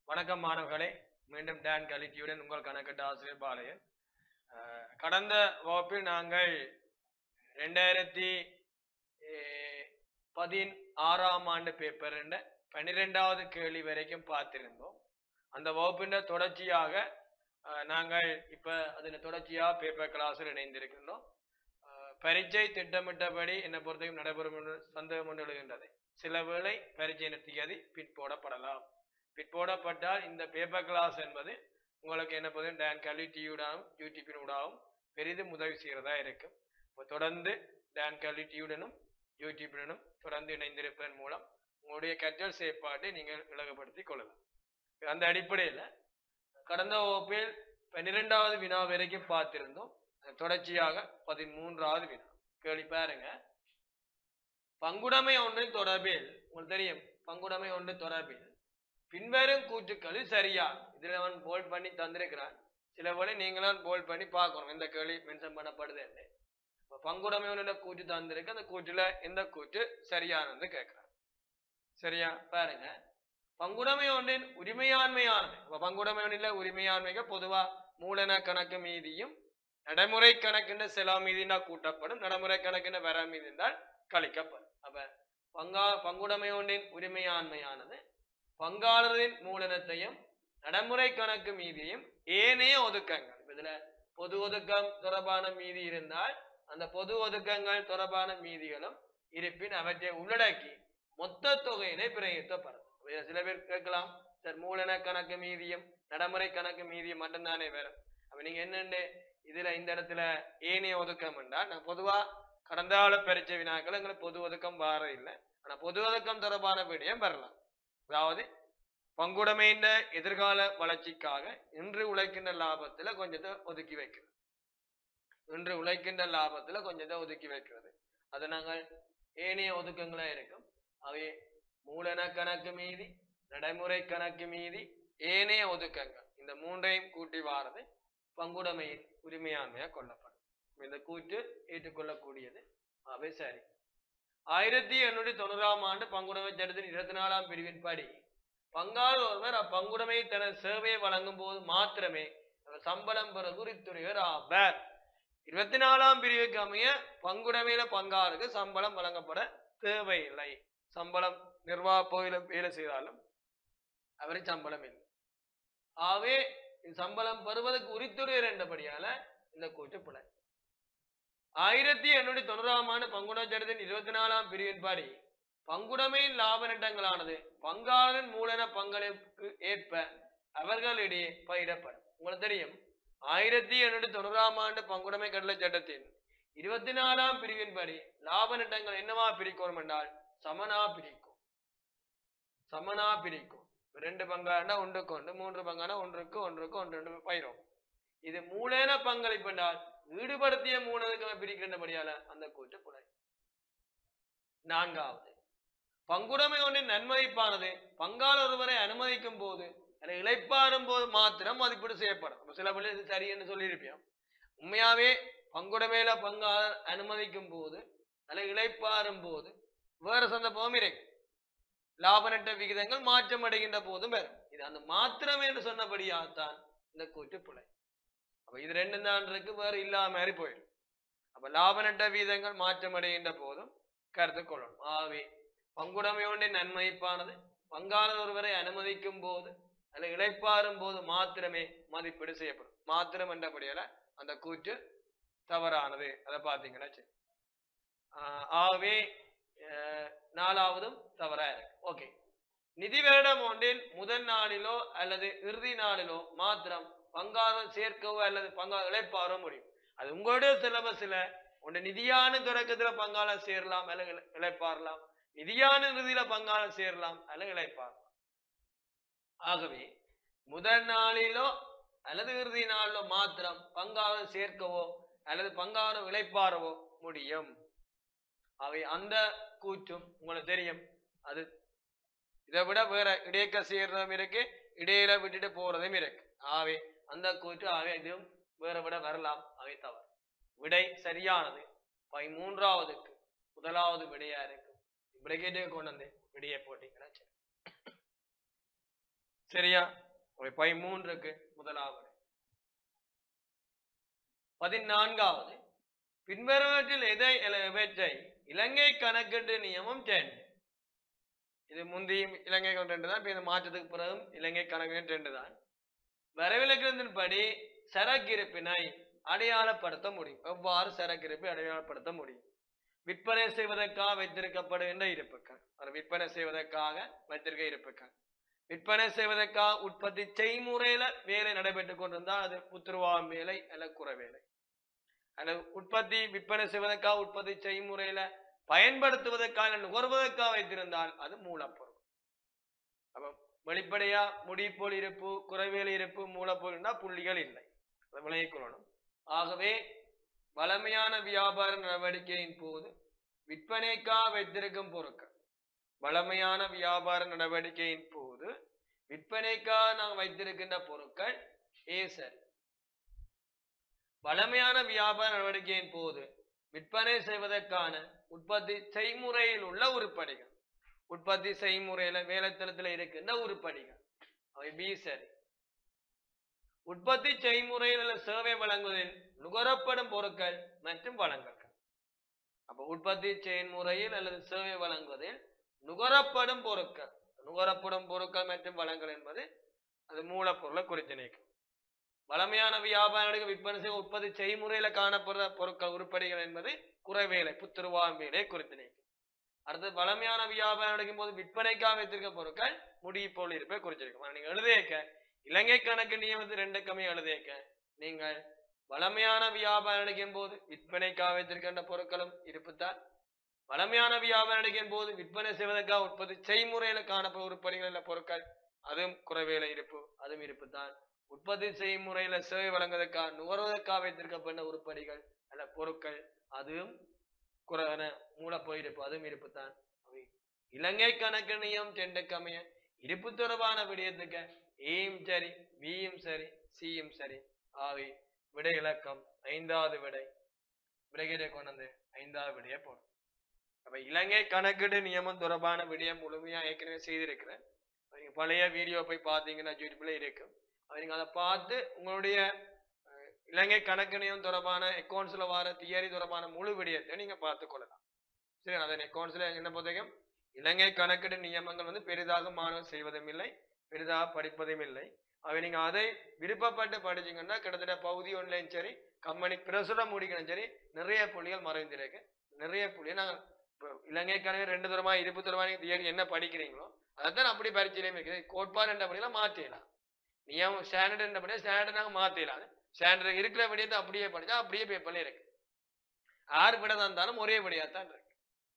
வணக்கம் மாணவர்களே மீண்டும் டான் கலிட்டியுடன் உங்கள் கணக்கெட்டு ஆசிரியர் பாளையன் அஹ், கடந்த வகுப்பில் நாங்கள் ரெண்டாயிரத்தி பதினாறாம் ஆண்டு பேப்பர் பன்னிரெண்டாவது கேள்வி வரைக்கும் பார்த்திருந்தோம் அந்த வகுப்பின் தொடர்ச்சியாக அஹ், நாங்கள் இப்ப அதில் தொடர்ச்சியாக பேப்பர் கிளாஸில் இணைந்திருக்கின்றோம் அஹ், பரீட்சை திட்டமிட்டபடி என்னை பொறுத்தையும் நடைபெறும் என்று சந்தேகம் கொண்டு எழுகின்றது சில வேளை பரீட்சை நிறுத்தியது பிற்போடப்படலாம் பிற்போடப்பட்டால் இந்த பேப்பர் கிளாஸ் என்பது உங்களுக்கு என்ன பொறுத்த டான் கல்வி டியூடாகவும் யூடியூப்பினூடாகவும் பெரிதும் உதவி செய்கிறதா இருக்கும் இப்போ தொடர்ந்து டான் கல்வி டியூடனும் யூடியூப்பினும் தொடர்ந்து இணைந்திருப்பதன் மூலம் உங்களுடைய கற்றல் செயற்பாட்டை நீங்கள் இலகுபடுத்திக் கொள்ளலாம் அந்த அடிப்படையில் கடந்த வகுப்பில் பன்னிரெண்டாவது வினா வரைக்கும் பார்த்திருந்தோம் அது தொடர்ச்சியாக பதிமூன்றாவது வினா கேள்வி பாருங்க பங்குடைமை ஒன்றின் தொடர்பில் உங்களுக்கு தெரியும் பங்குடைமை ஒன்று தொடர்பில் பின்வரும் கூற்றுக்களில் சரியா இதுல அவன் போல்ட் பண்ணி தந்திருக்கிறான் சில வேளை நீங்களும் போல்ட் பண்ணி பார்க்கணும் எந்த கேள்வி மென்ஷன் பண்ணப்படுது என்று இப்ப பங்குடைமை ஒன்று கூற்று தந்திருக்கு அந்த கூற்றுல எந்த கூற்று சரியானது கேட்கிறான் சரியா பாருங்க பங்குடைமை ஒன்றின் உரிமையாண்மையானது இப்ப பங்குடைமை ஒன்றில உரிமையாண்மைக்கு பொதுவா மூலன கணக்கு மீதியும் நடைமுறை கணக்குன்னு செலவு மீதினா கூட்டப்படும் நடைமுறை கணக்குன்னு வர மீதி என்றால் கழிக்கப்படும் அப்ப பங்கா பங்குடைமை ஒன்றின் உரிமையாண்மையானது பங்காளரின் மூலதனத்தையும் நடைமுறை கணக்கு மீதியும் ஏனைய ஒதுக்கங்கள் இப்ப இதுல பொது ஒதுக்கம் தொடர்பான மீதி இருந்தால் அந்த பொது ஒதுக்கங்கள் தொடர்பான மீதிகளும் இருப்பின் அவற்றை உள்ளடக்கி மொத்த தொகையினை பிரயோகித்தப்படும் இதுல சில பேர் கேட்கலாம் சார் மூலன கணக்கு மீதியும் நடைமுறை கணக்கு மீதியும் மட்டும்தானே வரும் அப்ப நீங்க என்னென்ன இதுல இந்த இடத்துல ஏனைய ஒதுக்கம் என்றால் நான் பொதுவா கடந்த கால பரீட்சை வினாக்கள் எங்களுக்கு பொது ஒதுக்கம் வார இல்லை ஆனா பொது ஒதுக்கம் தொடர்பான விடயம் வரலாம் அதாவது பங்குடைமையின் எதிர்கால வளர்ச்சிக்காக இன்று உழைக்கின்ற லாபத்துல கொஞ்சத்தை ஒதுக்கி வைக்கிறது இன்று உழைக்கின்ற லாபத்துல கொஞ்சத்தை ஒதுக்கி வைக்கிறது அது நாங்கள் ஏனைய ஒதுக்கங்களா இருக்கும் அவை மூலன கணக்கு மீதி நடைமுறை கணக்கு மீதி ஏனைய ஒதுக்கங்கள் இந்த மூன்றையும் கூட்டி வாரது பங்குடைமையின் உரிமையாண்மையா கொள்ளப்படும் இந்த கூற்று ஏற்றுக்கொள்ளக்கூடியது அவை சரி ஆயிரத்தி எண்ணூற்றி தொண்ணூறாம் ஆண்டு பங்குடைமை சட்டத்தின் இருபத்தி நாலாம் பிரிவின் படி பங்காளர் ஒருவர் அப்பங்குடைமை தனது சேவையை வழங்கும் போது மாத்திரமே அவர் சம்பளம் பெற குறித்துறையர் ஆவார் இருபத்தி நாலாம் பிரிவுக்கு அமைய பங்குடைமையில பங்காளருக்கு சம்பளம் வழங்கப்பட தேவையில்லை சம்பளம் நிர்வாக பகுதியில வேலை செய்தாலும் அவருக்கு சம்பளம் இல்லை ஆகவே இந்த சம்பளம் பெறுவதற்கு உரித்துறையர் என்றபடியால இந்த கூற்று பிழை ஆயிரத்தி எண்ணூற்றி தொண்ணூறாம் ஆண்டு பங்குடைமை சட்டத்தின் இருபத்தி நாலாம் பிரிவின்படி பங்குடைமையின் லாப நட்டங்களானது பங்காளரின் மூலன பங்களிப்புக்கு ஏற்ப அவர்களிடையே பயிரப்படும் உங்களுக்கு தெரியும் ஆயிரத்தி எண்ணூற்றி தொண்ணூறாம் ஆண்டு பங்குடைமை கடலை சட்டத்தின் இருபத்தி நாலாம் பிரிவின்படி லாப நட்டங்கள் என்னவா பிரிக்கும் என்றால் சமனா பிரிக்கும் சமனா பிரிக்கும் ரெண்டு பங்கானா ஒன்றுக்கு ஒன்று மூன்று பங்கானா ஒன்றுக்கு ஒன்றுக்கு ஒன்று ரெண்டு பயிரும் இது மூலன பங்களிப்பு என்றால் ஈடுபடுத்திய மூலனுக்கு பிரிக்கின்றபடியால அந்த கூற்று புலை நான்காவது பங்குடைமை ஒன்றின் நன்மதிப்பானது பங்காளர் ஒருவரை அனுமதிக்கும் போது அதை இழைப்பாரும் போது மாத்திரம் மதிப்பீடு செய்யப்படும் அப்ப சில பேர் இது சரி என்று சொல்லியிருப்பியோம் உண்மையாவே பங்குடைமையில பங்காளர் அனுமதிக்கும் போது அதை இழைப்பாரும் போது வேறு சந்தர்ப்பமும் இருக்கு லாப நட்ட விகிதங்கள் மாற்றம் அடைகின்ற போதும் வரும் இது அந்த மாத்திரம் என்று சொன்னபடியாகத்தான் இந்த கூற்று பிழை அப்ப இது ரெண்டு தான் இருக்கு வேறு இல்லாம மாதிரி போயிடும் அப்ப லாப நட்ட வீதங்கள் மாற்றம் அடைகின்ற போதும் கருத்து கொள்ளணும் ஆகவே பங்குடைமை ஒன்றின் நன்மதிப்பானது பங்காளர் ஒருவரை அனுமதிக்கும் போது அல்ல இழைப்பாரும் போது மாத்திரமே மதிப்பீடு செய்யப்படும் மாத்திரம் என்றபடியால அந்த கூற்று தவறானது அதை பார்த்தீங்கன்னா சரி ஆஹ் ஆகவே அஹ், நாலாவதும் தவறா இருக்கு ஓகே நிதி வருடம் ஒன்றின் முதல் நாளிலோ அல்லது இறுதி நாளிலோ மாத்திரம் பங்காளர் சேர்க்கவோ அல்லது பங்கா இழைப்பாரோ முடியும் அது உங்களுடைய சிலபஸ்ல உங்க நிதியான தொடக்கத்துல பங்காளர் சேரலாம் அல்லது இழை- இழைப்பாரலாம் நிதியான இறுதியில பங்காளர் சேரலாம் அல்லது இழைப்பாரலாம் ஆகவே முதல் நாளிலோ அல்லது இறுதி நாளிலோ மாத்திரம் பங்காளர் சேர்க்கவோ அல்லது பங்காளர் இழைப்பாரவோ முடியும் அவை அந்த கூற்றும் உங்களுக்கு தெரியும் அது இதை விட வேற இடையக்க சேர்றதும் இருக்கு இடையில விட்டுட்டு போறதும் இருக்கு ஆகவே அந்த கூற்று ஆகவே இதுவும் வேற விட வரலாம் அவை தவறு விடை சரியானது பதிமூன்றாவதுக்கு முதலாவது விடையா இருக்கு பிரகேட்டுக்கு கொண்டு வந்து விடையை போட்டீங்கன்னா சரி சரியா ஒரு பதிமூன்றுக்கு முதலாவது பதினான்காவது பின்வருவற்றில் எதை எவற்றை இலங்கை கணக்கெட்டு நியமம் டென் இது முந்தையும் இலங்கை கணக்கு தான் இப்ப இந்த மாற்றத்துக்கு பிறகும் இலங்கை கணக்கு ரெண்டு தான் வரவிலக்கினத்தின்படி சரக்கிருப்பினை அடையாளப்படுத்த முடியும் எவ்வாறு சரக்கிருப்பை அடையாளப்படுத்த முடியும் விற்பனை செய்வதற்காக வைத்திருக்கப்படுகின்ற இருப்புக்கள் ஒரு விற்பனை செய்வதற்காக வைத்திருக்க இருப்புக்கள் விற்பனை செய்வதற்காக உற்பத்தி செய்முறையில வேலை நடைபெற்றுக் கொண்டிருந்தால் அது புத்துருவாம் வேலை அல்ல குற வேலை அல்லது உற்பத்தி விற்பனை செய்வதற்காக உற்பத்தி செய்முறையில பயன்படுத்துவதற்காக அல்லது நுகர்வதற்காக வைத்திருந்தால் அது மூலப்பொருள் அப்ப வெளிப்படையா முடிப்போல் இருப்பு குறைவேலை இருப்பு மூலப்பொருள்னா புள்ளிகள் இல்லை அதை விளங்கிக் கொள்ளணும் ஆகவே வளமையான வியாபார நடவடிக்கையின் போது விற்பனைக்காக வைத்திருக்கும் பொருட்கள் வளமையான வியாபார நடவடிக்கையின் போது விற்பனைக்காக நாம் வைத்திருக்கின்ற பொருட்கள் ஏ சரி வளமையான வியாபார நடவடிக்கையின் போது விற்பனை செய்வதற்கான உற்பத்தி செய்முறையில் உள்ள உருப்படிகள் உற்பத்தி செய்முறையில வேலைத்தளத்தில் இருக்கின்ற உருப்படிகள் அவை பி சரி உற்பத்தி செய்முறையில் உள்ள சேவை வழங்குவதில் நுகரப்படும் பொருட்கள் மற்றும் வழங்கல்கள் அப்ப உற்பத்தி செயல்முறையில் அல்லது சேவை வழங்குவதில் நுகரப்படும் பொருட்கள் நுகரப்படும் பொருட்கள் மற்றும் வளங்கள் என்பது அது மூலப்பொருளை குறித்து நிற்கும் வளமையான வியாபாரிகளுக்கு விற்பனை செய்ய உற்பத்தி செய்முறையில காணப்படுற பொருட்கள் உருப்படிகள் என்பது குறைவேலை புத்துருவாம் வேலை குறித்து நிற்கும் அடுத்து வளமையான வியாபாரம் நடக்கும் போது விற்பனைக்காக வைத்திருக்க பொருட்கள் முடிப்போல் இருப்பை குறிச்சிருக்கும் ஆனா நீங்க எழுதியக்க இலங்கை கணக்கு நியமத்து ரெண்டு கம்மி எழுதியக்க நீங்கள் வளமையான வியாபாரம் நடக்கும் போது விற்பனைக்காக வைத்திருக்கின்ற பொருட்களும் இருப்புத்தான் வளமையான வியாபாரம் நடக்கும் போது விற்பனை செய்வதற்காக உற்பத்தி செய்முறையில காணப்படும் உருப்படிகள் உள்ள பொருட்கள் அதுவும் குறைவேலை இருப்பு அதுவும் இருப்புத்தான் உற்பத்தி செய்முறையில சேவை வழங்குவதற்காக நுகர்வதற்காக வைத்திருக்கப்பட்ட உருப்படிகள் அல்ல பொருட்கள் அதுவும் குறைவன மூலப்போய் இருப்பு அதுவும் இருப்புத்தான் அவை இலங்கை கணக்கு நியம் செண்டுக்கமைய இருப்பு தொடர்பான விடயத்துக்கு ஏயும் சரி பியும் சரி சியும் சரி ஆவி விடை இலக்கம் ஐந்தாவது விடை விடைகிட்ட கொண்டு வந்து ஐந்தாவது விடையை போடும் அப்ப இலங்கை கணக்கீடு நியமம் தொடர்பான விடயம் முழுமையா ஏற்கனவே செய்திருக்கிறேன் நீங்க பழைய வீடியோ போய் பார்த்தீங்கன்னா யூடியூப்ல இருக்கும் அது நீங்க அதை பார்த்து உங்களுடைய அஹ், இலங்கை கணக்கு நியமம் தொடர்பான அக்கௌண்ட்ஸ்ல வர தியரி தொடர்பான முழு விடயத்தை நீங்க பார்த்து கொள்ளலாம் சரி அதன் அக்கௌண்ட்ஸ்ல என்ன பொறுத்தவரைக்கும் இலங்கை கணக்கீடு நியமங்கள் வந்து பெரிதாக மாணவர் செய்வதும் இல்லை பெரிதாக படிப்பதும் இல்லை அவை நீங்க அதை விருப்பப்பட்டு படிச்சீங்கன்னா கிட்டத்தட்ட பகுதி ஒன்லையும் சரி கம்பெனி பிரசுரம் முடிக்கணும் சரி நிறைய புள்ளிகள் மறைந்திருக்கு நிறைய புள்ளிகள் நாங்கள் இப்போ இலங்கை கணக்கு ரெண்டு தூரமா இருப்பு தூரமா நீங்க தியரி என்ன படிக்கிறீங்களோ அதைத்தான் அப்படி பரிச்சயம் இருக்குது கோட்பாடு என்றபடியெல்லாம் மாற்றலாம் நியமம் ஸ்டாண்டர்ட் என்றபடியா ஸ்டாண்டர்ட் நாங்கள் மாற்றலாம் ஸ்டாண்டர்ட் இருக்கிற படியத்தை அப்படியே படிச்சா அப்படியே பேப்பர்ல இருக்கு ஆறு விட தான் இருந்தாலும் ஒரே படியா தான் இருக்கு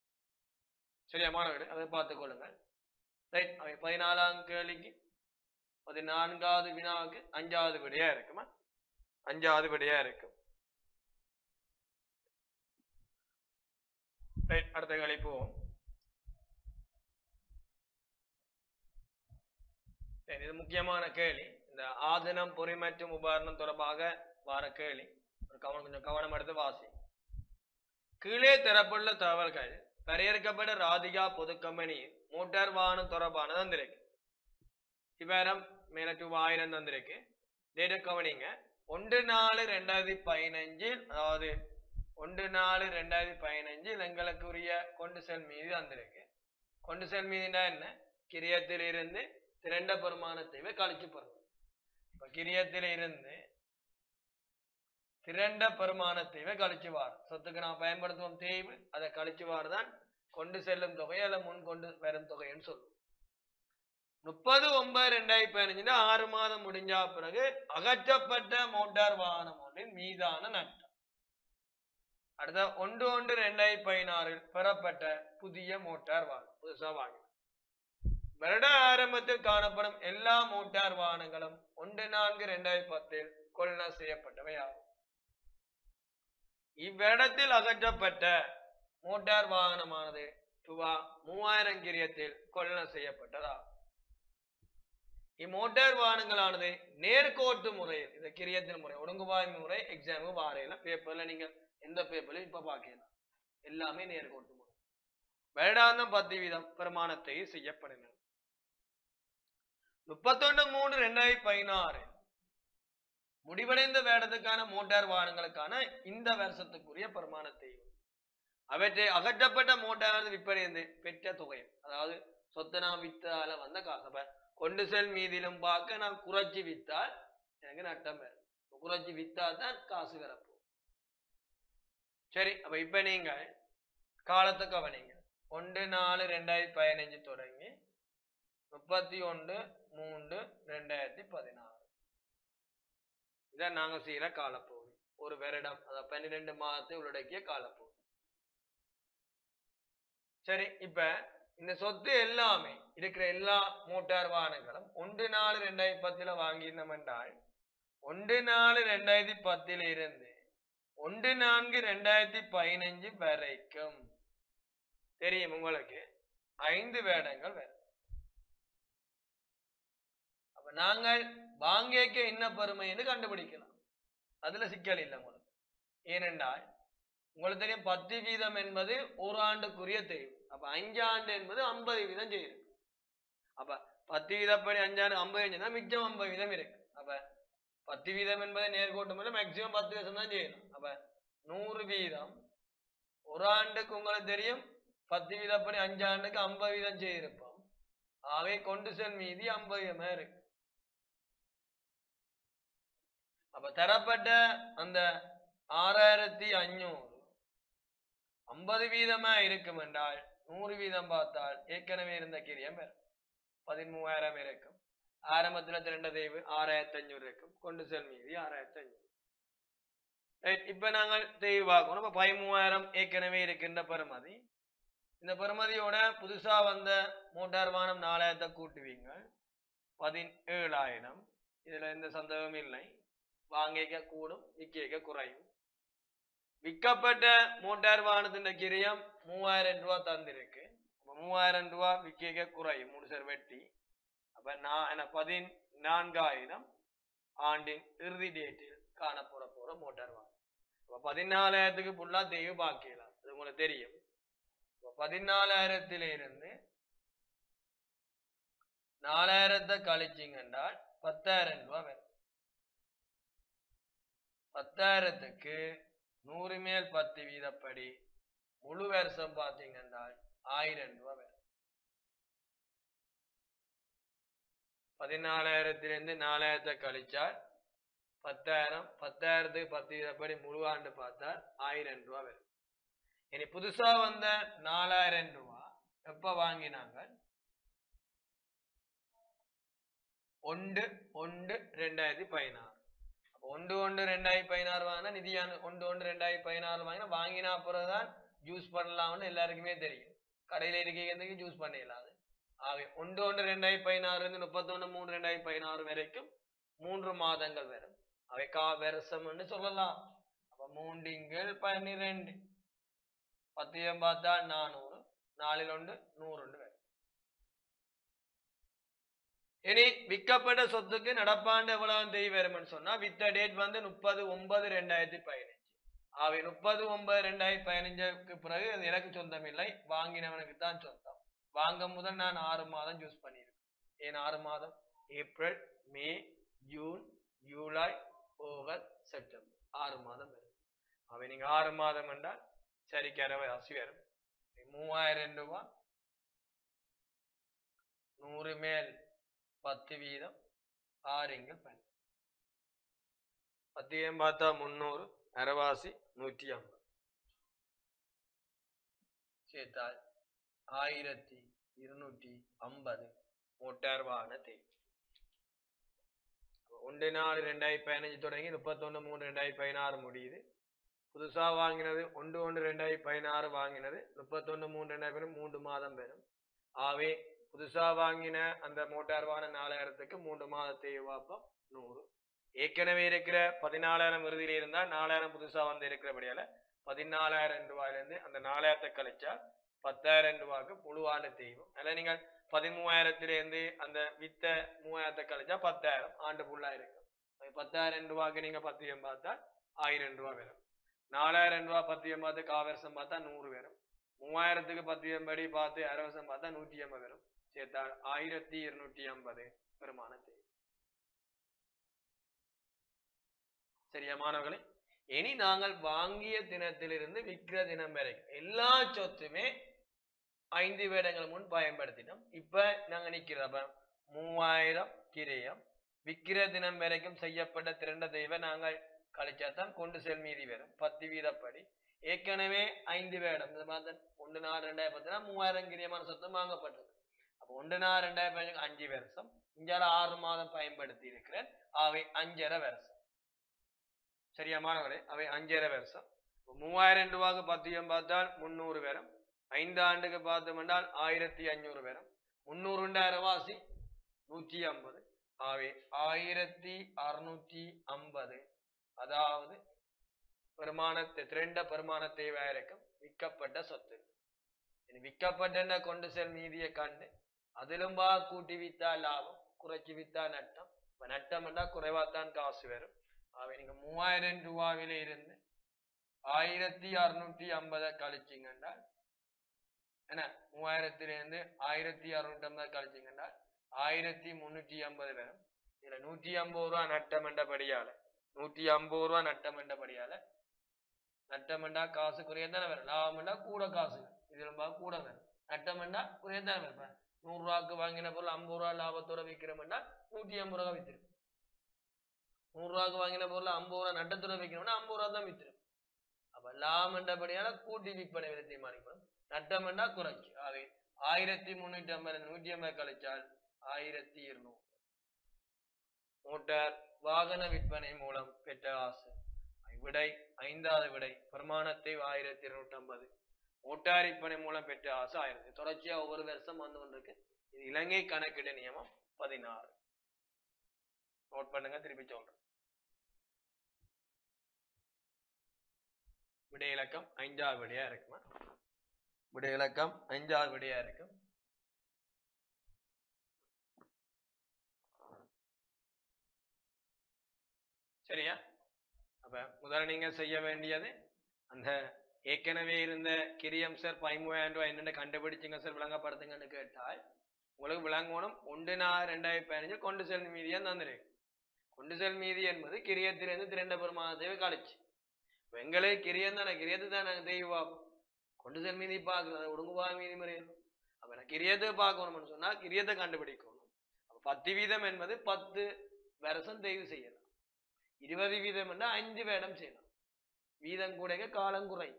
சரியா மாணவர்களே அதை பார்த்துக் கொள்ளுங்கள் ரைட் அவை பதினாலாம் கேள்விக்கு பதினான்காவது வினாவுக்கு அஞ்சாவது விடையா இருக்குமா அஞ்சாவது விடையா இருக்கும் ரைட் அடுத்த கேள்வி போவோம் சரி, இது முக்கியமான கேள்வி இந்த ஆதனம் பொறி மற்றும் உபகரணம் தொடர்பாக வார கேள்வி ஒரு கவனம் கொஞ்சம் கவனம் எடுத்து வாசி கீழே தரப்பட்டுள்ள தகவல்கள் வரையறுக்கப்பட்ட ராதிகா பொது கம்பெனியின் மோட்டார் வாகனம் தொடர்பானது வந்திருக்கு இவ்வாரம் மேல டூ ஆயிரம் தந்திருக்கு டேட்டா கவனிங்க ஒன்று நாலு ரெண்டாயிரத்தி பதினஞ்சில் அதாவது ஒன்று நாலு ரெண்டாயிரத்தி பதினஞ்சில் எங்களுக்குரிய கொண்டு செல் மீது வந்திருக்கு கொண்டு செல் மீதுனா என்ன கிரியத்தில் இருந்து திரண்ட பெருமானத்தை கழிச்சு பெறும் இப்ப கிரியத்தில் இருந்து திரண்ட பெருமானத்தை கழிச்சு வார் சொத்துக்கு நாம் பயன்படுத்துவோம் தேய்வு அதை கழிச்சு வார்தான் கொண்டு செல்லும் தொகை அல்ல முன் கொண்டு வரும் தொகைன்னு சொல்லுவோம் முப்பது ஒன்பது ரெண்டாயிரத்தி பதினஞ்சுல ஆறு மாதம் முடிஞ்சா பிறகு அகற்றப்பட்ட மோட்டார் வாகனம் ஒன்றின் மீதான நட்டம் அடுத்த ஒன்று ஒன்று ரெண்டாயிரத்தி பதினாறில் பெறப்பட்ட புதிய மோட்டார் வாகனம் புதுசா வாங்கி வருட ஆரம்பத்தில் காணப்படும் எல்லா மோட்டார் வாகனங்களும் ஒன்று நான்கு ரெண்டாயிரத்தி பத்தில் கொள்ளுன செய்யப்பட்டவை ஆகும் இவ்விடத்தில் அகற்றப்பட்ட மோட்டார் வாகனமானது ரூபா மூவாயிரம் கிரியத்தில் கொள்ளுன செய்யப்பட்டதாகும் இம்மோட்டார் வாகனங்களானது நேர்கோட்டு முறையில் இந்த கிரியத்தின் முறை ஒழுங்குபாய் முறை எக்ஸாமு வாரையில பேப்பர்ல நீங்க எந்த பேப்பர்லயும் இப்ப பார்க்கலாம் எல்லாமே நேர்கோட்டு முறை வருடாந்தம் பத்து வீதம் பிரமாணத்தை செய்யப்படுகிறது முப்பத்தொன்னு மூணு ரெண்டாயிரத்தி பதினாறு முடிவடைந்த வேடத்துக்கான மோட்டார் வாகனங்களுக்கான இந்த வருஷத்துக்குரிய பெருமானத்தை அவற்றை அகற்றப்பட்ட மோட்டார் விற்பனை பெற்ற தொகை அதாவது சொத்தை நான் வித்தால வந்த காசு அப்ப கொண்டு செல் மீதிலும் பார்க்க நான் குறைச்சி வித்தால் எனக்கு நட்டம் வரும் குறைச்சி வித்தா தான் காசு வரப்போம் சரி அப்ப இப்ப நீங்க காலத்தை கவனிங்க ஒன்று நாலு ரெண்டாயிரத்தி பதினஞ்சு தொடங்கி முப்பத்தி ஒன்று மூன்று ரெண்டாயிரத்தி பதினாறு இதான் நாங்க செய்யற காலப்பகுதி ஒரு வருடம் அதாவது பன்னிரெண்டு மாதத்தை உள்ளடக்கிய காலப்பகுதி சரி இப்ப இந்த சொத்து எல்லாமே இருக்கிற எல்லா மோட்டார் வாகனங்களும் ஒன்று நாலு ரெண்டாயிரத்தி பத்துல வாங்கியிருந்தோம் என்றால் ஒன்று நாலு ரெண்டாயிரத்தி பத்துல இருந்து ஒன்று நான்கு ரெண்டாயிரத்தி பதினஞ்சு வரைக்கும் தெரியும் உங்களுக்கு ஐந்து வேடங்கள் வரும் அப்ப நாங்கள் வாங்கியக்க என்ன பெருமைன்னு கண்டுபிடிக்கலாம் அதுல சிக்கல் இல்லை உங்களுக்கு ஏனென்றால் உங்களுக்கு தெரியும் பத்து வீதம் என்பது ஒரு ஆண்டுக்குரிய தேவை அப்ப அஞ்சு ஆண்டு என்பது ஐம்பது வீதம் செய்யும் அப்ப பத்து வீதப்படி அஞ்சாண்டு ஐம்பது செஞ்சா மிச்சம் ஐம்பது வீதம் இருக்கு அப்ப பத்து வீதம் என்பதை நேர்கோட்டு மேல மேக்சிமம் பத்து வீதம் தான் செய்யணும் அப்ப நூறு வீதம் ஒரு ஆண்டுக்கு உங்களுக்கு தெரியும் பத்து வீதப்படி அஞ்சு ஆண்டுக்கு ஐம்பது வீதம் செய்திருப்போம் ஆகவே கொண்டு செல் மீதி ஐம்பது வீதமா இருக்கு அப்ப தரப்பட்ட அந்த ஆறாயிரத்தி அஞ்சூறு ஐம்பது வீதமா இருக்கும் என்றால் நூறு வீதம் பார்த்தால் ஏற்கனவே இருந்த கிரியம் வரும் பதிமூவாயிரம் இருக்கும் ஆரம்பத்துல திரண்ட தெய்வு ஆறாயிரத்தி அஞ்சூறு இருக்கும் கொண்டு செல் மீதி ஆறாயிரத்தி அஞ்சூறு Right, இப்ப நாங்கள் தெய்வு பார்க்கணும் இப்ப பதிமூவாயிரம் ஏற்கனவே இருக்கின்ற பெறுமதி இந்த பெறுமதியோட புதுசா வந்த மோட்டார் வாகனம் நாலாயிரத்தை கூட்டுவீங்க பதினேழாயிரம் இதுல எந்த சந்தேகமும் இல்லை வாங்கிக்க கூடும் விற்க குறையும் விற்கப்பட்ட மோட்டார் வாகனத்தின் கிரியம் மூவாயிரம் ரூபாய் தந்திருக்கு அப்ப மூவாயிரம் ரூபாய் விற்க குறையும் முடிசர் வெட்டி அப்ப நான் என்ன பதினான்காயிரம் ஆண்டின் இறுதி டேட்டில் காணப்போற போற மோட்டார் வாகனம் அப்ப பதினாலாயிரத்துக்கு ஃபுல்லா தெய்வ பாக்கலாம் அது உங்களுக்கு தெரியும் அப்ப பதினாலாயிரத்தில இருந்து நாலாயிரத்தை கழிச்சிங்கன்றால் பத்தாயிரம் ரூபாய் வரும் பத்தாயிரத்துக்கு நூறு மேல் பத்து வீதப்படி முழு வருஷம் பார்த்தீங்கன்றால் ஆயிரம் ரூபாய் வரும் பதினாலாயிரத்திலிருந்து நாலாயிரத்தை கழிச்சால் பத்தாயிரம் பத்தாயிரத்துக்கு பத்து வீதப்படி முழு ஆண்டு பார்த்தால் ஆயிரம் ரூபாய் வரும் இனி புதுசா வந்த நாலாயிரம் ரூபாய் எப்ப வாங்கினாங்க ஒன்று ஒன்று ரெண்டாயிரத்தி பதினாறு அப்ப ஒன்று ஒன்று ரெண்டாயிரத்தி பதினாறு வாங்கினா நிதியான ஒன்று ஒன்று ரெண்டாயிரத்தி பதினாறு வாங்கினா வாங்கினா அப்புறம் தான் ஜூஸ் பண்ணலாம்னு எல்லாருக்குமே தெரியும் கடையில இருக்கிறதுக்கு ஜூஸ் பண்ணிடலாம் அது ஆகவே ஒன்று ஒன்று ரெண்டாயிரத்தி பதினாறுல இருந்து முப்பத்தொன்று மூணு ரெண்டாயிரத்தி பதினாறு வரைக்கும் மூன்று மாதங்கள் வரும் அவை கா வருஷம்னு சொல்லலாம் அப்ப மூண்டிங்கள் பன்னிரெண்டு பத்தியம் பார்த்தா நானூறு நாலில் ஒன்று நூறு ஒன்று வரும் இனி விற்கப்பட்ட சொத்துக்கு நடப்பாண்டு எவ்வளவு தெய்வ வரும்னு சொன்னா வித்த டேட் வந்து முப்பது ஒன்பது ரெண்டாயிரத்தி பதினஞ்சு அவை முப்பது ஒன்பது ரெண்டாயிரத்தி பதினஞ்சுக்கு பிறகு அது எனக்கு சொந்தம் இல்லை வாங்கினவனுக்கு தான் சொந்தம் வாங்க முதல் நான் ஆறு மாதம் யூஸ் பண்ணியிருக்கேன் ஏன் ஆறு மாதம் April May June July August September ஆறு மாதம் வரும் அவை நீங்க ஆறு மாதம் என்றால் சரிக்கு அறுபது அசி வரும் மூவாயிரம் ரூபாய் நூறு மேல் பத்து வீதம் ஆறுங்கள் பன்னெண்டு பத்தியம் பார்த்தா முந்நூறு அரைவாசி நூற்றி ஐம்பது சேர்த்தால் ஆயிரத்தி இருநூற்றி ஐம்பது மோட்டார் வாகன தேவை ஒன்று நாலு ரெண்டாயிரத்தி பதினஞ்சு தொடங்கி முப்பத்தொன்று மூணு ரெண்டாயிரத்தி பதினாறு முடியுது புதுசா வாங்கினது ஒன்று ஒன்று ரெண்டாயிரத்தி பதினாறு வாங்கினது முப்பத்தொன்று மூணு ரெண்டாயிரத்தி பதினாறு மூன்று மாதம் பெறும் ஆவே புதுசா வாங்கின அந்த மோட்டார் வாகன நாலாயிரத்துக்கு மூன்று மாதத்தை வாப்பம் நூறு ஏற்கனவே இருக்கிற பதினாலாயிரம் இறுதியில இருந்தா நாலாயிரம் புதுசா வந்து இருக்கிறபடியால பதினாலாயிரம் ரூபாயிலிருந்து அந்த நாலாயிரத்தை கழிச்சா பத்தாயிரம் ரூபாய்க்கு புழுவாண்டு தெய்வம் அதில் நீங்கள் பதிமூவாயிரத்திலிருந்து அந்த வித்த மூவாயிரத்தை கழிச்சா பத்தாயிரம் ஆண்டு ஃபுல்லா இருக்கும் அது பத்தாயிரம் ரூபாய்க்கு நீங்க பத்தியம் பார்த்தா ஆயிரம் ரூபாய் வரும் நாலாயிரம் ரூபாய் பத்தியம் பார்த்து காவரசம் பார்த்தா நூறு வரும் மூவாயிரத்துக்கு பத்தியம் படி பார்த்து அரவசம் பார்த்தா நூற்றி ஐம்பது வரும் சேர்த்தால் ஆயிரத்தி இருநூற்றி ஐம்பது வருமான தேவை சரியா மாணவர்களே இனி நாங்கள் வாங்கிய தினத்திலிருந்து விற்கிற தினம் வரைக்கும் எல்லா சொத்துமே ஐந்து வேடங்கள் முன் பயன்படுத்தினோம் இப்ப நாங்க நிக்கிறப்ப மூவாயிரம் கிரயம் விக்கிர தினம் வரைக்கும் செய்யப்பட்ட திரண்ட தெய்வ நாங்கள் கழிச்சாதான் கொண்டு செல் மீதி வரும் பத்து வீதப்படி ஏற்கனவே ஐந்து வேடம் இந்த மாதிரி ஒன்று நாலு ரெண்டாயிரம் பத்துனா மூவாயிரம் கிரியமான சொத்தம் வாங்கப்பட்டது அப்போ ஒன்று நாலு ரெண்டாயிரம் பதினஞ்சு அஞ்சு வருஷம் இஞ்சால ஆறு மாதம் பயன்படுத்தி இருக்கிறேன் அவை அஞ்சரை வருஷம் சரியா மாணவர்களே அவை அஞ்சரை வருஷம் இப்போ மூவாயிரம் ரூபாய்க்கு பத்தியம் பார்த்தால் முந்நூறு வரும் ஐந்து ஆண்டுக்கு பார்த்தோம் என்றால் ஆயிரத்தி அஞ்சூறு வரும் முந்நூறு ரெண்டாயிரம் வாசி நூற்றி ஐம்பது ஆகவே ஆயிரத்தி அறுநூற்றி ஐம்பது அதாவது பெருமானத்தை திரண்ட பெருமானத்தை வேலைக்கும் விற்கப்பட்ட சொத்து இனி விற்கப்பட்ட கொண்டு செல் மீதியை கண்டு அதிலும் பா கூட்டி வித்தா லாபம் குறைச்சி வித்தா நட்டம் இப்ப நட்டம் என்றால் குறைவாத்தான் காசு வரும் ஆகவே நீங்க மூவாயிரம் ரூபாவில இருந்து ஆயிரத்தி அறுநூற்றி ஐம்பதை கழிச்சிங்கன்னா என்ன மூவாயிரத்திலிருந்து ஆயிரத்தி அறுநூற்றி ஐம்பது கழிச்சிங்கன்னா ஆயிரத்தி முன்னூற்றி ஐம்பது வரும் இதுல நூற்றி ஐம்பது ரூபா நட்டம் என்றபடியால நூற்றி ஐம்பது ரூபா நட்டம் என்றபடியால நட்டமெண்டா காசு குறையத்தானே வரும் லாபமெண்டா கூட காசு இதுல பா கூட வரும் நட்டமெண்டா குறையத்தானே வரும் இப்ப நூறு ரூபாய்க்கு வாங்கின பொருள் ஐம்பது ரூபா லாபத்தோட விற்கிறோம்னா நூற்றி ஐம்பது ரூபா வித்துரும் நூறு ரூபாய்க்கு வாங்கின பொருள் ஐம்பது ரூபா நட்டத்தோட விற்கிறோம்னா ஐம்பது ரூபா தான் வித்துரும் அப்ப லாபண்டபடியால கூட்டி விற்பனை விலை தீர்மானிக்கணும் நட்டமெண்டா குறைச்சு ஆகவே ஆயிரத்தி முன்னூற்றி ஐம்பது நூற்றி ஐம்பது கழிச்சால் ஆயிரத்தி இருநூறு மோட்டார் வாகன விற்பனை மூலம் பெற்ற ஆசை விடை ஐந்தாவது விடை பிரமாணத்தை ஆயிரத்தி இருநூற்றி ஐம்பது மோட்டார் விற்பனை மூலம் பெற்ற ஆசை ஆயிரத்தி தொடர்ச்சியா ஒவ்வொரு வருஷம் வந்து கொண்டிருக்கு இது இலங்கை கணக்கீடு நியமம் பதினாறு நோட் பண்ணுங்க திருப்பி சொல்றேன் விடை இலக்கம் ஐந்தாவது விடையா இருக்குமா விடை இலக்கம் ஐந்தாவது விடையா இருக்கும் சரியா அப்ப முதல்ல நீங்க செய்ய வேண்டியது அந்த ஏற்கனவே இருந்த கிரியம் சார் பதிமூவாயிரம் ரூபாய் என்னென்ன கண்டுபிடிச்சிங்க சார் விளங்கப்படுத்துங்கன்னு கேட்டால் உங்களுக்கு விளங்கணும் ஒன்று நாள் ரெண்டாயிரத்தி பதினஞ்சு கொண்டு செல் மீதியா தந்துருக்கு கொண்டு செல் மீதி என்பது கிரியத்திலிருந்து திரண்ட பெருமானத்தை கழிச்சு இப்ப எங்களே கிரியம் தானே கிரியத்தை தான் நாங்கள் தெய்வ பார்ப்போம் கொண்டு செல் மீதி பார்க்கணும் அதை ஒடுங்குவா மீதி முறையும் அப்ப நான் கிரியத்தை பார்க்கணும்னு சொன்னா கிரியத்தை கண்டுபிடிக்கணும் அப்ப பத்து வீதம் என்பது பத்து வருஷம் தெய்வு செய்யலாம் இருபது வீதம் என்றால் அஞ்சு வேடம் செய்யலாம் வீதம் கூடைக்க காலம் குறை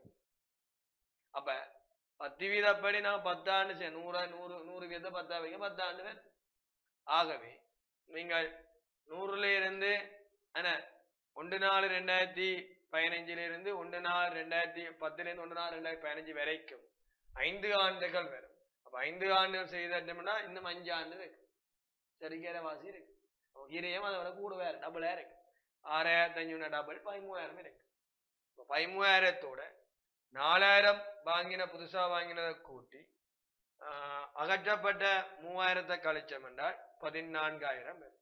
அப்ப பத்து வீதப்படி நான் பத்தாண்டு செய்ய நூறு நூறு நூறு வீதம் பத்தா வைக்க பத்தாண்டு வேணும் ஆகவே நீங்கள் நூறுல இருந்து என்ன ஒன்று நாலு ரெண்டாயிரத்தி பதினஞ்சுல இருந்து ஒன்று நாலு ரெண்டாயிரத்தி பத்துல இருந்து ஒன்று நாலு ரெண்டாயிரத்தி பதினஞ்சு வரைக்கும் ஐந்து ஆண்டுகள் வரும் அப்ப ஐந்து ஆண்டுகள் செய்தோம்னா இன்னும் அஞ்சு ஆண்டு இருக்கு சரிக்கிற வாசி இருக்கு ஈரையும் அதை விட கூட வேற டபுளா இருக்கு ஆறாயிரத்தி அஞ்சூறு டபுள் பதிமூவாயிரம் இருக்கு இப்போ பதிமூவாயிரத்தோட நாலாயிரம் வாங்கின புதுசா வாங்கினதை கூட்டி ஆஹ், அகற்றப்பட்ட மூவாயிரத்தை கழிச்சோம் என்றால் பதினான்காயிரம் வரும்.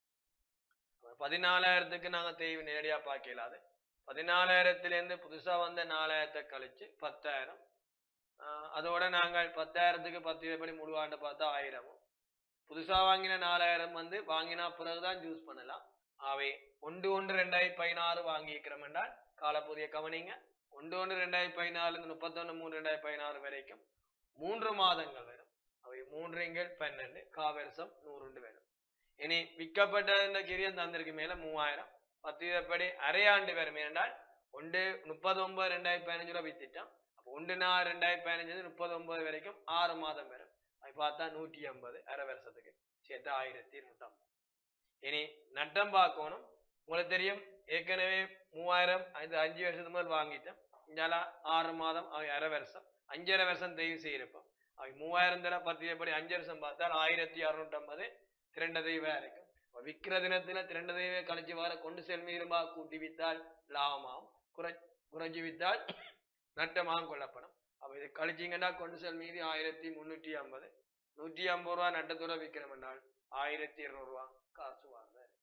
அப்ப பதினாலாயிரத்துக்கு நாங்க தேய்வு நேரடியா பார்க்கலாது பதினாலாயிரத்திலேருந்து புதுசா வந்த நாலாயிரத்தை கழிச்சு பத்தாயிரம் ஆஹ், அதோட நாங்கள் பத்தாயிரத்துக்கு பத்து எப்படி முழுவாண்டு பார்த்தா ஆயிரமும் புதுசா வாங்கின நாலாயிரம் வந்து வாங்கினா பிறகுதான் யூஸ் பண்ணலாம் அவை ஒன்று ஒன்று ரெண்டாயிரத்தி பதினாறு வாங்கிக்கிறோம் என்றால் காலப்புதிய கவனிங்க ஒன்று ஒன்று ரெண்டாயிரத்தி பதினாலுல முப்பத்தொன்று மூணு ரெண்டாயிரத்தி பதினாறு வரைக்கும் மூன்று மாதங்கள் வரும் அவை மூன்று எங்கள் பன்னெண்டு காவரசம் நூறுண்டு வரும் இனி விற்கப்பட்ட இந்த கிரியம் தந்திருக்கு மேல மூவாயிரம் பத்து விதப்படி அரையாண்டு வரும் என்றால் ஒன்று முப்பது ஒன்பது ரெண்டாயிரத்தி பதினஞ்சு ரூபா வித்திட்டோம் அப்போ ஒன்று நாலு ரெண்டாயிரத்தி பதினஞ்சு முப்பது ஒன்பது வரைக்கும் ஆறு மாதம் வரும் அது பார்த்தா நூற்றி ஐம்பது அரை வருஷத்துக்கு சேர்த்து ஆயிரத்தி இருநூற்றம்பது இனி நட்டம் பார்க்கணும் உங்களுக்கு தெரியும் ஏற்கனவே மூவாயிரம் ஐந்து அஞ்சு வருஷத்துக்கு முதல் வாங்கிட்டேன் இங்கால ஆறு மாதம் அவை அரை வருஷம் அஞ்சரை வருஷம் தெய்வு செய்யிருப்போம் அவை மூவாயிரம் தர பத்து படி அஞ்சு வருஷம் பார்த்தால் ஆயிரத்தி அறுநூற்றம்பது திரண்ட தெய்வம் இருக்கும் அப்ப விக்கிற தினத்துல திரண்ட தெய்வ கழிச்சு வர கொண்டு செல்வி ரூபா கூட்டி வித்தால் லாபமாகும் குறை குறைஞ்சி வித்தால் நட்டமாகவும் கொள்ளப்படும் அப்ப இது கழிச்சிங்கன்னா கொண்டு செல் மீதி ஆயிரத்தி முன்னூற்றி ஐம்பது நூற்றி ஐம்பது ரூபா நட்டத்தோட விற்கிறோம் என்றால் ஆயிரத்தி இருநூறு ரூபா காசு வாங்க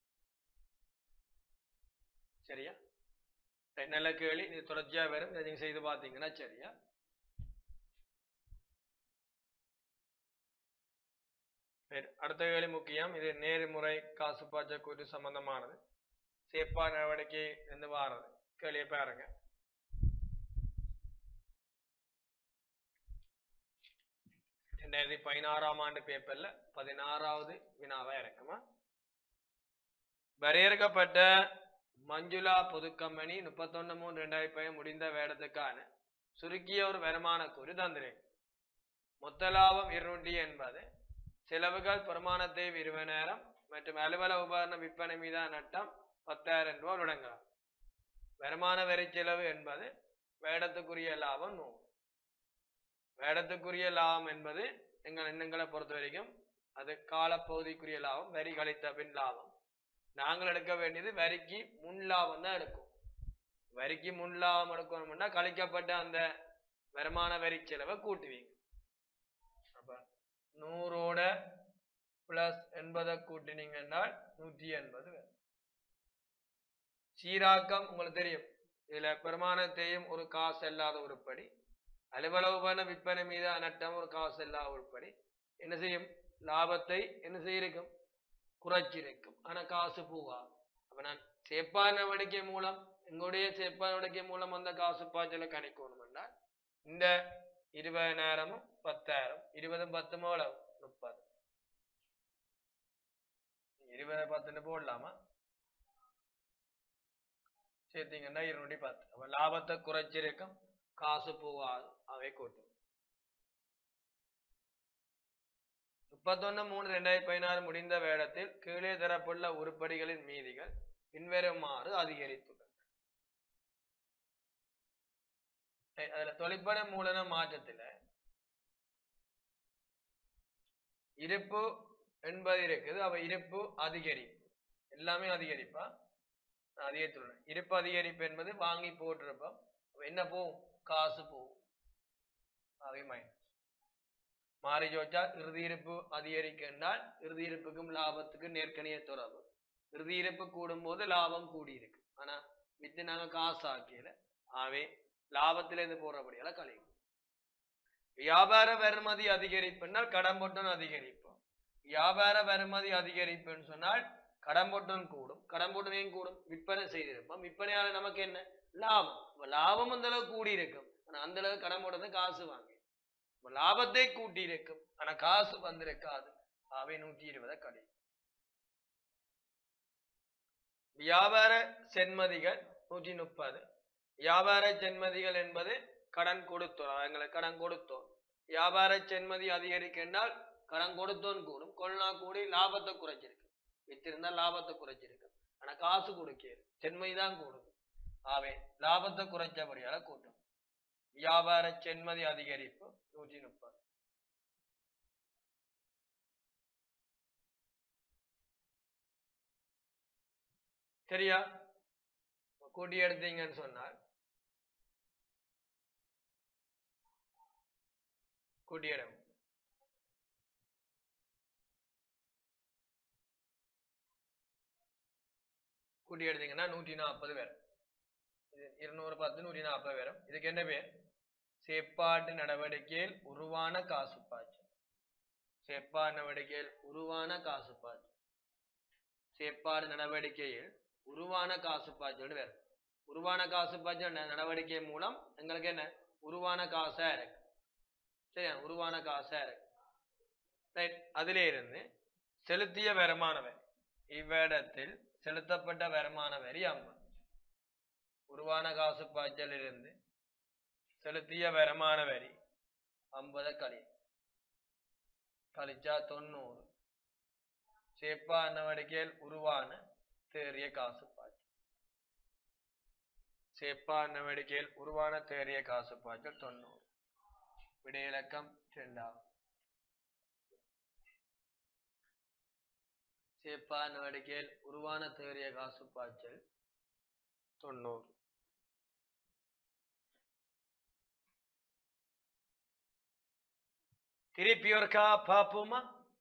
சரியா சரி, நல்ல கேள்வி இது தொடர்ச்சியா வரும் இதை நீங்க செய்து பார்த்தீங்கன்னா சரியா சரி, அடுத்த கேள்வி முக்கியம் இது நேர்முறை காசு பாய்ச்சல் கூட்டு சம்பந்தமானது சேப்பா நடவடிக்கை இருந்து வாரது கேள்வியை பாருங்க ரெண்டாயிரத்தி பதினாறாம் ஆண்டு பேப்பர்ல பதினாறாவது வினாவா இருக்குமா வரையறுக்கப்பட்ட மஞ்சுளா பொதுக்கம்பெனி முப்பத்தொன்னு மூணு ரெண்டாயிரத்தி பதினேழு முடிந்த வேடத்துக்கான சுருக்கிய ஒரு வருமான கூறு தந்திரேன் மொத்த லாபம் இருநூற்றி எண்பது செலவுகள் பிரமாணத்தை இருபதாயிரம் மற்றும் அலுவலக உபகரண விற்பனை மீதான நட்டம் பத்தாயிரம் ரூபாய் முடங்கலாம் வருமான வரி செலவு என்பது வேடத்துக்குரிய லாபம் நூறு வேடத்துக்குரிய லாபம் என்பது எங்கள் எண்ணங்களை பொறுத்த வரைக்கும் அது காலப்பகுதிக்குரிய லாபம் வரி கழித்த பின் லாபம் நாங்கள் எடுக்க வேண்டியது வரிக்கு முன் லாபம் தான் எடுக்கும் வரிக்கு முன் லாபம் எடுக்கணும்னா கழிக்கப்பட்ட அந்த வருமான வரி செலவை கூட்டுவீங்க அப்ப நூறோட பிளஸ் எண்பதை கூட்டினீங்கன்னா நூற்றி எண்பது வரும் சீராக்கம் உங்களுக்கு தெரியும் இதுல பெருமானத்தையும் ஒரு காசு இல்லாத உருப்படி அலுவலக விற்பனை மீது நட்டம் ஒரு காசு இல்லாத உருப்படி என்ன செய்யும் லாபத்தை என்ன செய்யிருக்கும் குறைச்சிருக்கும் ஆனா காசு போவா அப்ப நான் சேப்பா நடவடிக்கை மூலம் எங்களுடைய சேப்பா நடவடிக்கை மூலம் அந்த காசு பாய்ச்சலை கணிக்கணும் என்றால் இந்த இருபதாயிரமும் பத்தாயிரம் இருபதும் பத்தும் எவ்வளவு முப்பது இருபது பத்துன்னு போடலாமா சேர்த்தீங்கன்னா இருநூற்றி பத்து அப்ப லாபத்தை குறைச்சிருக்கும் காசு போகாது அவை கூட்டும் முப்பத்தொன்னு மூணு ரெண்டாயிரத்தி பதினாறு முடிந்த வேடத்தில் கீழே தரப்புள்ள உருப்படிகளின் மீதிகள் பின்வருமாறு அதிகரித்துள்ளன ஏய், அதுல தொழிற்பட மூலன மாற்றத்துல இருப்பு என்பது இருக்குது அவ இருப்பு அதிகரிப்பு எல்லாமே அதிகரிப்பா அதிகரித்துள்ளன இருப்பு அதிகரிப்பு என்பது வாங்கி போட்டிருப்போம் அப்ப என்ன போகும் காசு போகும் ஆகவே மைனஸ் மாறி ஜோச்சா இறுதி இருப்பு அதிகரிக்கின்றால் இறுதி இருப்புக்கும் லாபத்துக்கும் நேர்கணிய தொடர்பு இறுதி இருப்பு கூடும்போது லாபம் கூடியிருக்கு ஆனா வித்து நாங்க காசு ஆக்கியல ஆகவே லாபத்திலிருந்து போறபடியால கழிவு வியாபார வருமதி அதிகரிப்புனால் கடன் போட்டன் அதிகரிப்போம் வியாபார வருமதி அதிகரிப்புன்னு சொன்னால் கடன் போட்டன் கூடும் கடன் போட்டன் ஏன் கூடும் விற்பனை செய்திருப்போம் விற்பனையால நமக்கு என்ன லாபம் அப்ப லாபம் அந்த அளவுக்கு கூடி இருக்கும் ஆனா அந்த அளவுக்கு கடன் போட்டது காசு வாங்கி அப்ப லாபத்தை கூட்டி இருக்கும் ஆனா காசு வந்திருக்காது அவை நூற்றி இருபதை கழி வியாபார சென்மதிகள் நூற்றி முப்பது வியாபார சென்மதிகள் என்பது கடன் கொடுத்தோம் எங்களுக்கு கடன் கொடுத்தோம் வியாபார சென்மதி அதிகரிக்கின்றால் கடன் கொடுத்தோன்னு கூடும் கொள்ளா கூடி லாபத்தை குறைச்சிருக்கு வித்திருந்தா லாபத்தை குறைச்சிருக்கு ஆனா காசு கொடுக்கிறது சென்மை தான் கூடுது ஆவே லாபத்தை குறைச்சபடியால கூட்டும் வியாபார சென்மதி அதிகரிப்பு நூற்றி முப்பது சரியா கூட்டி எடுத்தீங்கன்னு சொன்னால் கூட்டி எடும் கூட்டி எடுத்தீங்கன்னா நூற்றி நாற்பது வரும் இது இருநூறு பத்து நூற்றி நாற்பது வரும் இதுக்கு என்ன பேர் சேப்பாட்டு நடவடிக்கையில் உருவான காசு பாய்ச்சல் சேப்பாடு நடவடிக்கையில் உருவான காசு பாய்ச்சல் சேப்பாடு நடவடிக்கையில் உருவான காசு பாய்ச்சல் வேறு உருவான காசு பாய்ச்சல் ந- நடவடிக்கை மூலம் எங்களுக்கு என்ன உருவான காசா இருக்கு சரியா உருவான காசா இருக்கு ரைட் அதிலே இருந்து செலுத்திய வருமான வரி இவ்விடத்தில் செலுத்தப்பட்ட வருமான வரி ஐம்பது உருவான காசு பாய்ச்சலில் இருந்து செலுத்திய வருமான வரி ஐம்பதை கழி கழிச்சா தொண்ணூறு சேப்பா நடவடிக்கையில் உருவான தேறிய காசு பாய்ச்சல் சேப்பா நடவடிக்கையில் உருவான தேறிய காசு பாய்ச்சல் தொண்ணூறு விடையிலக்கம் இரண்டாவது சேப்பா நடவடிக்கையில் உருவான தேறிய காசு பாய்ச்சல் தொண்ணூறு திருப்பி ஒருக்கா பாப்போமா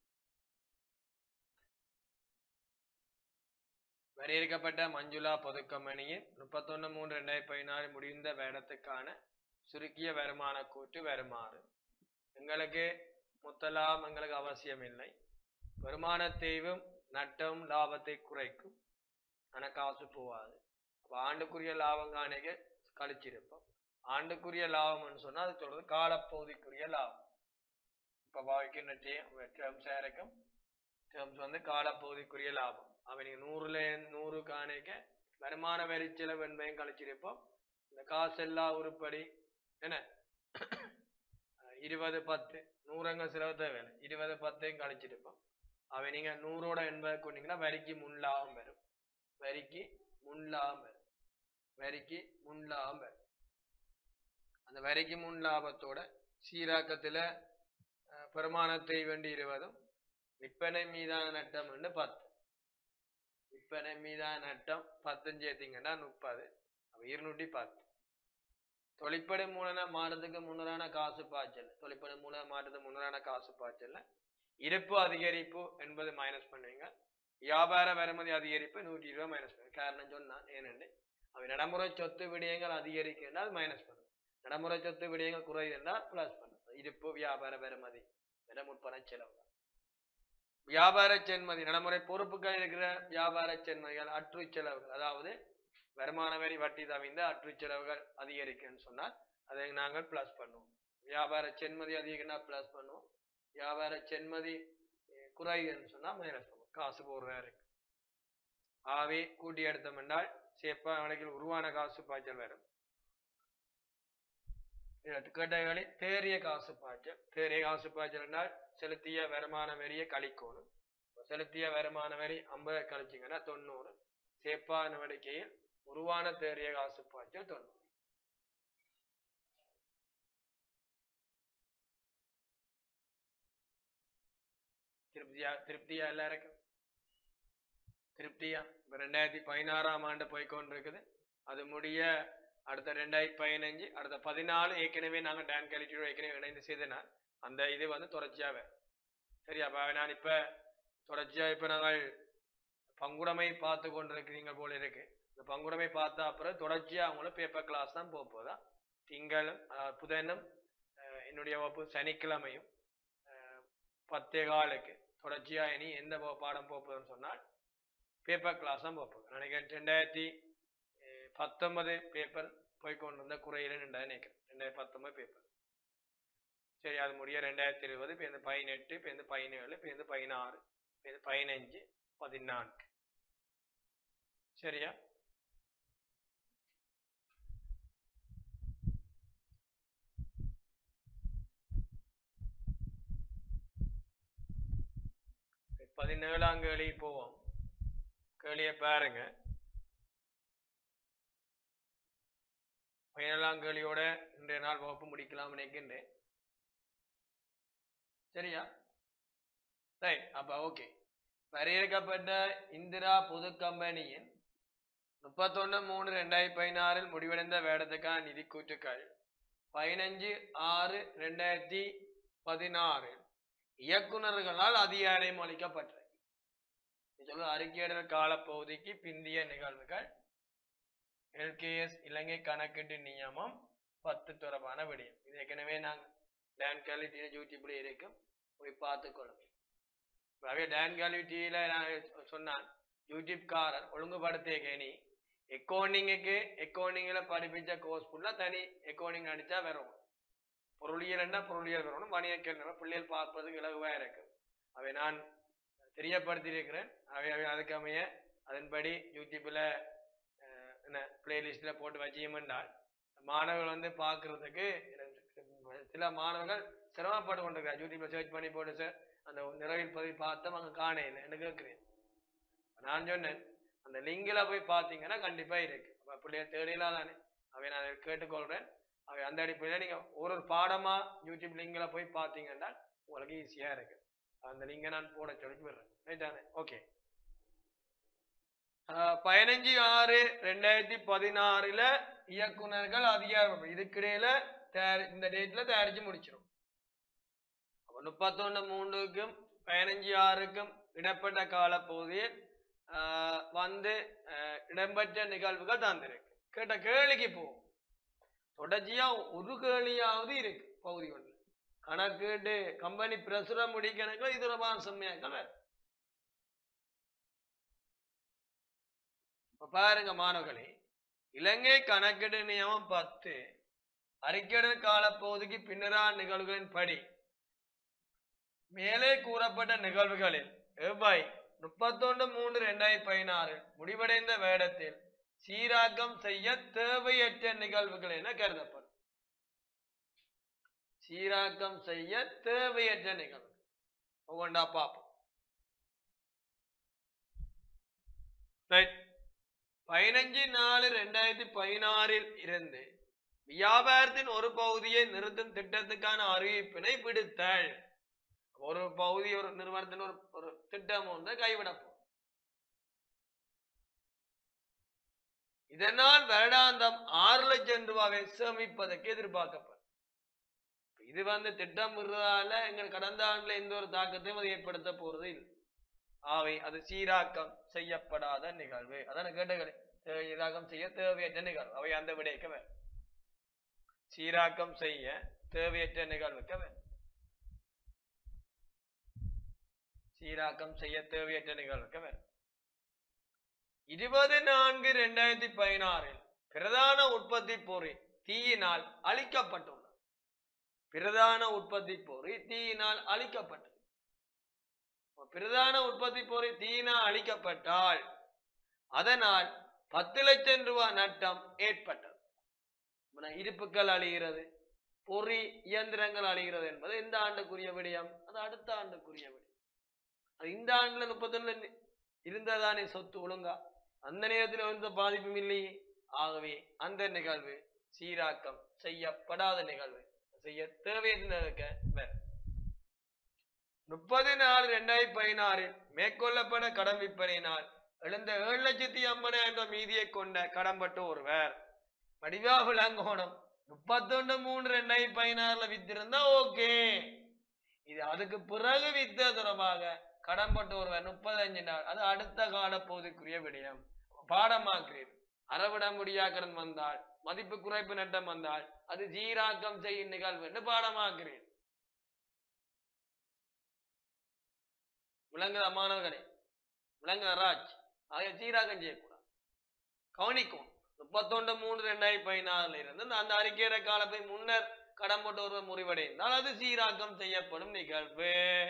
வரையறுக்கப்பட்ட மஞ்சுளா பொதுக்கம்பெனியின் முப்பத்தொன்னு மூணு ரெண்டாயிரத்தி பதினாறு முடிந்த வேடத்துக்கான சுருக்கிய வருமான கூட்டு வருமாறு எங்களுக்கு முத்தலாம் எங்களுக்கு அவசியம் இல்லை வருமானத்தையும் நட்டம் லாபத்தை குறைக்கும் ஆனா காசு போகாது அப்ப ஆண்டுக்குரிய லாபம் காணிக்க கழிச்சிருப்போம் ஆண்டுக்குரிய லாபம்னு சொன்னா அது சொல்றது காலப்பகுதிக்குரிய லாபம் இப்ப பாவிக்கின்ற டேர்ம்ஸ் இருக்கும் டேர்ம்ஸ் வந்து காலப்பகுதிக்குரிய லாபம் அவன் நீங்க நூறுல நூறு காணிக்க வருமான வரி செலவு என்பதையும் கழிச்சிருப்போம் இந்த காசெல்லா உருப்படி என்ன அஹ் இருபது பத்து நூறங்க செலவு தேவையில்லை இருபது பத்தையும் கழிச்சிருப்போம் அவன் நீங்க நூறோட எண்பது கொண்டீங்கன்னா வரிக்கு முன் லாபம் வரும் வரிக்கு முன் லாபம் வரும் வரிக்கு முன் லாபம் வரும் அந்த வரிக்கு முன் லாபத்தோட சீராக்கத்துல அஹ், பெருமானத்தை வேண்டி இருவதும் விற்பனை மீதான நட்டம் வந்து பத்து விற்பனை மீதான நட்டம் பத்தஞ்சு ஏத்திங்கன்னா முப்பது அப்ப இருநூற்றி பத்து தொழிற்படை மூலன மாறதுக்கு முன்னரான காசு பாய்ச்சல் தொழிற்படை மூலன மாற்றத்துக்கு முன்னரான காசு பாய்ச்சல்ல இருப்பு அதிகரிப்பு என்பது மைனஸ் பண்ணுவீங்க வியாபார வருமதி அதிகரிப்பு நூற்றி இருபது மைனஸ் பண்ணுங்க காரணம் சொன்னான் ஏனென்று அவை நடைமுறை சொத்து விடயங்கள் அதிகரிக்கின்றால் மைனஸ் பண்ணும் நடைமுறை சொத்து விடயங்கள் குறையுதுன்னா பிளஸ் பண்ணும் இருப்பு வியாபார வருமதி என முற்பன செலவு வியாபார சென்மதி நடைமுறை பொறுப்புகள் இருக்கிற வியாபார சென்மதிகள் அற்று செலவுகள் அதாவது வருமான வரி வட்டி தவிர்ந்த அற்று செலவுகள் அதிகரிக்குன்னு சொன்னால் அதை நாங்கள் பிளஸ் பண்ணுவோம் வியாபார சென்மதி அதிகரிக்கனா பிளஸ் பண்ணுவோம் வியாபார சென்மதி அஹ், குறையுதுன்னு சொன்னா மைனஸ் பண்ணுவோம் காசு போடுறதா இருக்கு ஆகவே கூட்டி எடுத்தோம் என்றால் சேப்பா வழக்கில் உருவான காசு பாய்ச்சல் வரும் கேட்டகளை தேறிய காசு பாய்ச்சல் தேறிய காசு பாய்ச்சல் என்றால் செலுத்திய வருமான வரியை கழிக்கணும் செலுத்திய வருமான வரி ஐம்பது கழிச்சிங்கன்னா தொண்ணூறு சேப்பா நடவடிக்கையில் உருவான தேறிய காசு பாய்ச்சல் தொண்ணூறு திருப்தியா திருப்தியா எல்லாருக்கும் திருப்தியா இப்ப ரெண்டாயிரத்தி பதினாறாம் ஆண்டு போய்க்கொண்டிருக்குது அது முடிய அடுத்த ரெண்டாயிரத்தி பதினஞ்சு அடுத்த பதினாலு ஏற்கனவே நாங்க டான் குவாலிட்டியோட ஏற்கனவே இணைந்து செய்தனால் அந்த இது வந்து தொடர்ச்சியாவே சரியா அப்ப நான் இப்ப தொடர்ச்சியா இப்ப நாங்கள் பங்குடைமை பார்த்து கொண்டிருக்கிறீங்க போல இருக்கு இந்த பங்குடைமை பார்த்தா அப்புறம் தொடர்ச்சியா அவங்களும் பேப்பர் கிளாஸ் தான் போக போதா திங்களும் அஹ், புதனும் அஹ், என்னுடைய வகுப்பு சனிக்கிழமையும் அஹ், பத்தே காலுக்கு தொடர்ச்சியா இனி எந்த பா- பாடம் போக போகுதுன்னு சொன்னால் பேப்பர் கிளாஸ் தான் போக போகுது நினைக்கிறேன் ரெண்டாயிரத்தி அஹ், பத்தொன்பது பேப்பர் போய் கொண்டு வந்த குறையில நின்றதை நினைக்கிறேன் ரெண்டாயிரத்தி பத்தொன்பது பேப்பர் சரி அது முடிய ரெண்டாயிரத்தி இருபது இப்போ இந்த பதினெட்டு இப்போ இந்த பதினேழு இப்போ இந்த பதினாறு இப்போ இந்த பதினஞ்சு பதினான்கு சரியா பதினேழாம் கேள்வி போவோம் கேள்வியை பாருங்க பதினேழாம் கேள்வியோட இன்றைய நாள் வகுப்பு முடிக்கலாம் நினைக்கின்றேன் சரியா ரைட் அப்ப ஓகே வரையறுக்கப்பட்ட இந்திரா பொது கம்பெனியின் முப்பத்தொன்னு மூணு ரெண்டாயிரத்தி பதினாறில் முடிவடைந்த வேடத்துக்கான நிதி கூற்றுக்கள் பதினஞ்சு ஆறு ரெண்டாயிரத்தி பதினாறு இயக்குனர்களால் அதிகாரம் அளிக்கப்பட்டது இது சொல்ல அறிக்கையிடல் காலப்பகுதிக்கு பிந்திய நிகழ்வுகள் எல்கேஎஸ் இலங்கை கணக்கீட்டு நியமம் பத்து தொடர்பான விடயம் இது ஏற்கனவே நாங்கள் டான் குவாலிட்டி யூடியூப்ல இருக்கும் போய் பார்த்துக்கொள்ளுங்க ஆகவே டான் குவாலிட்டியில நான் சொன்னான் யூடியூப் காரர் ஒழுங்குபடுத்திய கேணி எக்கோனிங்குக்கு எக்கோனிங்ல படிப்பிச்ச கோர்ஸ் ஃபுல்லா தனி எக்கோனிங் அடிச்சா வரும் பொருளியல்னா பொருளியல் வரணும் வணிகக்கல் பிள்ளைகள் பார்ப்பதுக்கு இலகுவா இருக்கு அவை நான் தெரியப்படுத்தியிருக்கிறேன் அவை அவை அதுக்கு அமைய அதன்படி யூடியூப்ல அஹ், என்ன பிளேலிஸ்ட்ல போட்டு வச்சியமென்றால் மாணவர்கள் வந்து பார்க்கறதுக்கு சில மாணவர்கள் சிரமப்பட்டு கொண்டிருக்கிறார் யூடியூப்ல சர்ச் பண்ணி போட்டு சார் அந்த நிறைவில் பதிவு பார்த்தோம் அங்க காண இல்லை என்ன கேட்கிறேன் நான் சொன்னேன் அந்த லிங்க்ல போய் பார்த்தீங்கன்னா கண்டிப்பா இருக்கு அப்ப பிள்ளைய தேடிலாம் தானே அவை நான் அதை கேட்டுக்கொள்றேன் அவை அந்த அடிப்படையில் நீங்க ஒரு ஒரு பாடமா யூடியூப் லிங்க்ல போய் பார்த்தீங்கன்னா உங்களுக்கு ஈஸியா இருக்கு அந்த லிங்கை நான் போட சொல்லி விடுறேன் ரைட்டானே ஓகே பதினஞ்சு ஆறு ரெண்டாயிரத்தி பதினாறுல இயக்குனர்கள் அதிகாரம் இதுக்கிடையில தயாரி இந்த டேட்ல தயாரிச்சு முடிச்சிடும் அப்ப முப்பத்தொன்னு மூணுக்கும் பதினஞ்சு ஆறுக்கும் இடப்பட்ட காலப்பகுதியில் ஆஹ், வந்து ஆஹ், இடம்பெற்ற நிகழ்வுகள் தந்திருக்கு கேட்ட கேள்விக்கு போவோம் தொடர்ச்சியா ஒரு கேள்வியாவது இருக்கு பகுதி ஒன்று கணக்கீட்டு கம்பெனி பிரசுரம் முடிக்கணக்கு இது ரொம்ப செம்மையாக்கள் வேறு இப்ப பாருங்க மாணவர்களே இலங்கை கணக்கெடு நியமம் பத்து அறிக்கையிடல் காலப்பகுதிக்கு பின்னரா நிகழ்வுகளின் படி மேலே கூறப்பட்ட நிகழ்வுகளில் எவ்வாய் முப்பத்தொன்று மூன்று ரெண்டாயிரத்தி பதினாறில் முடிவடைந்த வேடத்தில் சீராக்கம் செய்ய தேவையற்ற நிகழ்வுகள் என கருதப்படும் சீராக்கம் செய்ய தேவையற்ற நிகழ்வு ஒவ்வொன்றா பார்ப்போம் ரைட் பதினஞ்சு நாலு ரெண்டாயிரத்தி பதினாறில் இருந்து வியாபாரத்தின் ஒரு பகுதியை நிறுத்தும் திட்டத்துக்கான அறிவிப்பினை விடுத்தல் ஒரு பகுதி ஒரு நிறுவனத்தின் ஒரு ஒரு திட்டம் ஒன்று கைவிடப்போம் இதனால் வருடாந்தம் ஆறு லட்சம் ரூபாவை சேமிப்பதற்கு எதிர்பார்க்கப்படும் இது வந்து திட்டம் இருந்ததால எங்கள் கடந்த ஆண்டுல எந்த ஒரு தாக்கத்தையும் அது ஏற்படுத்த போறது இல்லை ஆவை அது சீராக்கம் செய்யப்படாத நிகழ்வு அதான் கேட்டகளே சீராக்கம் செய்ய தேவையற்ற நிகழ்வு அவை அந்த விடைக்க வேணும் சீராக்கம் செய்ய தேவையற்ற நிகழ்வுக்கு வேணும் சீராக்கம் செய்ய தேவையற்ற நிகழ்வுக்கு வேணும் இருபது நான்கு ரெண்டாயிரத்தி பதினாறில் பிரதான உற்பத்தி பொறி தீயினால் அழிக்கப்பட்டுள்ளது பிரதான உற்பத்தி பொறி தீயினால் அழிக்கப்பட்டது பிரதான உற்பத்தி பொறி தீயினால் அழிக்கப்பட்டால் அதனால் பத்து லட்சம் ரூபாய் நட்டம் ஏற்பட்டது மன இருப்புக்கள் அழிகிறது பொறி இயந்திரங்கள் அழிகிறது என்பது இந்த ஆண்டுக்குரிய விடயம் அது அடுத்த ஆண்டுக்குரிய விடயம் அது இந்த ஆண்டுல முப்பத்தொன்னு இருந்ததானே சொத்து ஒழுங்கா அந்த நேரத்தில் எந்த பாதிப்பும் இல்லையே ஆகவே அந்த நிகழ்வு சீராக்கம் செய்யப்படாத நிகழ்வு செய்ய தேவையிருக்க முப்பது நாலு ரெண்டாயிரத்தி பதினாறில் மேற்கொள்ளப்பட கடன் விற்பனையினால் எழுந்த ஏழு லட்சத்தி ஐம்பதாயிரம் மீதியை கொண்ட கடன்பட்ட ஒருவர் வடிவா விளங்கோணம் முப்பத்தொன்னு மூணு ரெண்டாயிரத்தி பதினாறுல வித்திருந்தா ஓகே இது அதுக்கு பிறகு வித்த தொடர்பாக கடன்பட்ட ஒருவர் முப்பத்தஞ்சு நாள் அது அடுத்த கால பகுதிக்குரிய விடயம் பாடமாக்குறீர் அறவிட முடியாக்கடன் வந்தால் மதிப்பு குறைப்பு நட்டம் வந்தால் அது ஜீராக்கம் செய்யும் நிகழ்வு என்று பாடமாக்குறீர் விளங்குத மாணவர்களே விளங்குத ராஜ் ஆகிய சீராக்கம் செய்யக்கூடாது கவனிக்கும் முப்பத்தொன்று மூணு ரெண்டாயிரத்தி பதினாறுல இருந்து அந்த அறிக்கையிட காலத்தை முன்னர் கடன் போட்டு ஒருவர் முறிவடைந்தால் அது சீராக்கம் செய்யப்படும் நிகழ்வு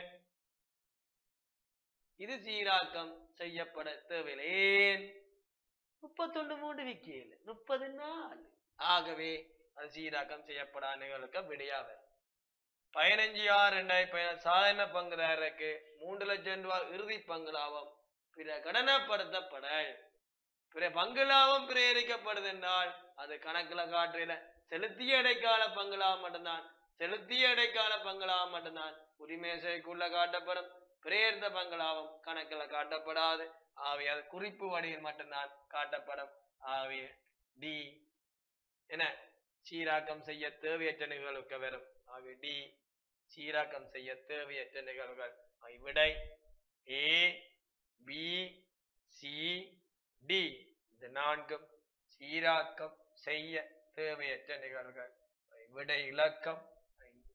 இது சீராக்கம் செய்யப்பட தேவையில்லை ஏன் முப்பத்தொன்று மூன்று விக்கியல் முப்பது நாள் ஆகவே அது சீராக்கம் செய்யப்படாத நிகழ்வுக்கு விடையாக பதினஞ்சு ஆறு ரெண்டாயிரத்தி பதினாறு சாதாரண பங்குதாரருக்கு மூன்று லட்சம் ரூபாய் இறுதி பங்கு லாபம் பிற கடனப்படுத்தப்பட பிற பங்கு லாபம் பிரேரிக்கப்படுது என்றால் அது கணக்குல காட்டுறதுல செலுத்திய இடைக்கால பங்கு லாபம் மட்டும்தான் செலுத்திய இடைக்கால பங்கு லாபம் மட்டும்தான் உரிமேசைக்குள்ள காட்டப்படும் பிரேர்த்த பங்கு லாபம் கணக்குல காட்டப்படாது ஆகவே அது குறிப்பு வடிவில் மட்டும்தான் காட்டப்படும் ஆகவே டி என சீராக்கம் செய்ய தேவையற்ற நிகழ்வுக்கு வரும் ஆகவே டி சீராக்கம் செய்ய தேவையற்ற நிகழ்வுகள் ஆகவே விடை ஏ பி சி டி இந்த நான்கும் சீராக்கம் செய்ய தேவையற்ற நிகழ்வுகள் ஆகவே விடை இலக்கம் ஐந்து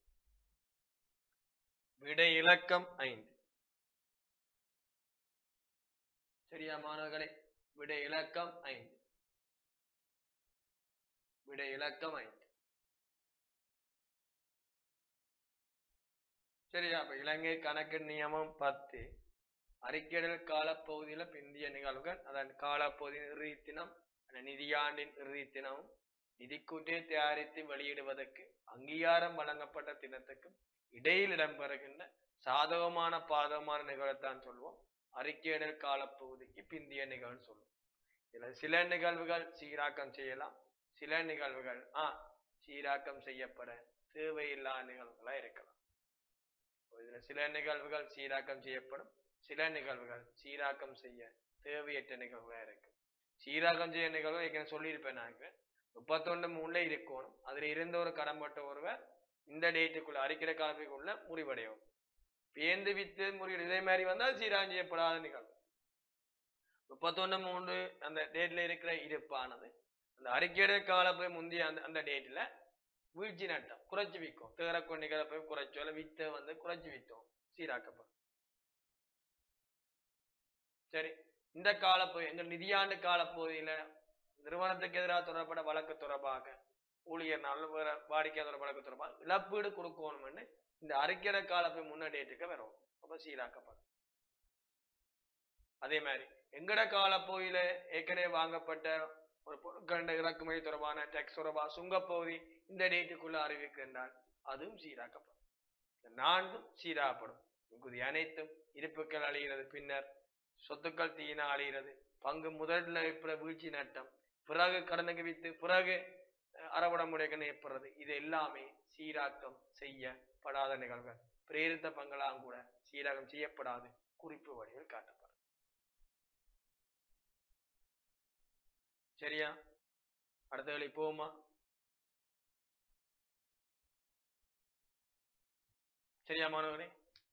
விடை இலக்கம் ஐந்து சரியா மாணவர்களே விடை இலக்கம் ஐந்து விடை இலக்கம் ஐந்து சரியா அப்ப இலங்கை கணக்கு நியமம் பத்து அறிக்கையிடல் காலப்பகுதியில பிந்திய நிகழ்வுகள் அதன் காலப்பகுதியின் இறுதி தினம் அந்த நிதியாண்டின் இறுதி தினமும் நிதிக்கூட்டை தயாரித்து வெளியிடுவதற்கு அங்கீகாரம் வழங்கப்பட்ட தினத்துக்கும் இடையில் இடம்பெறுகின்ற சாதகமான பாதகமான நிகழ்வைத்தான் சொல்வோம் அறிக்கையிடல் காலப்பகுதிக்கு பிந்திய நிகழ்வு சொல்லுவோம் இதுல சில நிகழ்வுகள் சீராக்கம் செய்யலாம் சில நிகழ்வுகள் ஆ சீராக்கம் செய்யப்பட தேவையில்லாத நிகழ்வுகளா இருக்கலாம் இதுல சில நிகழ்வுகள் சீராக்கம் செய்யப்படும் சில நிகழ்வுகள் சீராக்கம் செய்ய தேவையற்ற நிகழ்வுகளா இருக்கு சீராக்கம் செய்ய நிகழ்வு ஏற்கனவே சொல்லியிருப்பேன் நாங்க முப்பத்தொன்னு மூணுல இருக்கணும் அதுல இருந்த ஒரு கடன்பட்ட ஒருவர் இந்த டேட்டுக்குள்ள அறிக்கிற காலத்துக்குள்ள முடிவடையும் பேந்து வித்து முறிவு இதே மாதிரி வந்தால் சீராகம் செய்யப்படாத நிகழ்வு முப்பத்தொன்னு மூன்று அந்த டேட்ல இருக்கிற இருப்பானது அந்த அறிக்கையிட கால போய் முந்தைய அந்த அந்த டேட்ல வீழ்ச்சி நட்டம் குறைச்சி விற்கும் தேரக்கொண்டிகளை போய் குறைச்சோ இல்லை வித்த வந்து குறைச்சி வித்தோம் சீராக்கப்படும் சரி இந்த காலப்பகுதி எங்கள் நிதியாண்டு காலப்பகுதியில நிறுவனத்துக்கு எதிராக தொடரப்பட்ட வழக்கு தொடர்பாக ஊழியர் நல்ல வாடிக்கையாளர் வழக்கு தொடர்பாக இழப்பீடு கொடுக்கணும்னு இந்த அறிக்கிற காலப்பை முன்னேற்றத்துக்கு வரும் அப்ப சீராக்கப்படும் அதே மாதிரி எங்கட காலப்பகுதியில ஏற்கனவே வாங்கப்பட்ட ஒரு பொருட்கள் இறக்குமதி தொடர்பான டேக்ஸ் தொடர்பாக சுங்கப்பகுதி இந்த டேட்டுக்குள்ள அறிவிக்கின்றால் அதுவும் சீராக்கப்படும் இந்த நான்கும் சீராகப்படும் மிகுதி அனைத்தும் இருப்புகள் அழிகிறது பின்னர் சொத்துக்கள் தீயினா அழிகிறது பங்கு முதல்ல ஏற்பட வீழ்ச்சி நட்டம் பிறகு கடனுக்கு வித்து பிறகு அஹ், அறவடமுறைகள் ஏற்படுறது இது எல்லாமே சீராக்கம் செய்யப்படாத நிகழ்வுகள் பிரேரித்த பங்களாம் கூட சீராகம் செய்யப்படாது குறிப்பு வடிவில் காட்டப்படும் சரியா அடுத்த வேலை போமா சரியா மாணவர்களே